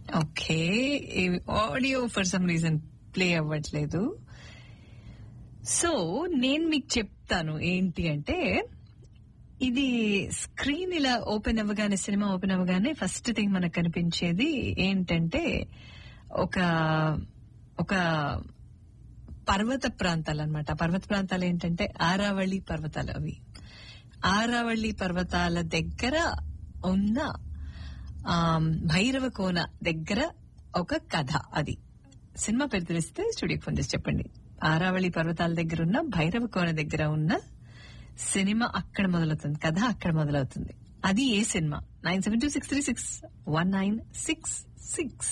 okay audio for some reason play అవ్వట్లేదు so నేను మీకు చెప్తాను ఏంటి అంటే ఇది స్క్రీన్ ఇలా ఓపెన్ అవ్వగానే సినిమా ఓపెన్ అవ్వగానే ఫస్ట్ థింగ్ మనకు కనిపించేది ఏంటంటే ఒక ఒక పర్వత ప్రాంతాలు అనమాట పర్వత ప్రాంతాలు ఏంటంటే ఆరావళి పర్వతాలు అవి ఆరావళి పర్వతాల దగ్గర ఉన్న ఆ, భైరవ కోన దగ్గర ఒక కథ అది సినిమా పేరు తెలిస్తే స్టూడియోకి ఫోన్ చేసి చెప్పండి ఆరావళి పర్వతాల దగ్గర ఉన్న భైరవ కోన దగ్గర ఉన్న సినిమా అక్కడ మొదలవుతుంది కథ అక్కడ మొదలవుతుంది అది ఏ cinema nine seven two six three six one nine six six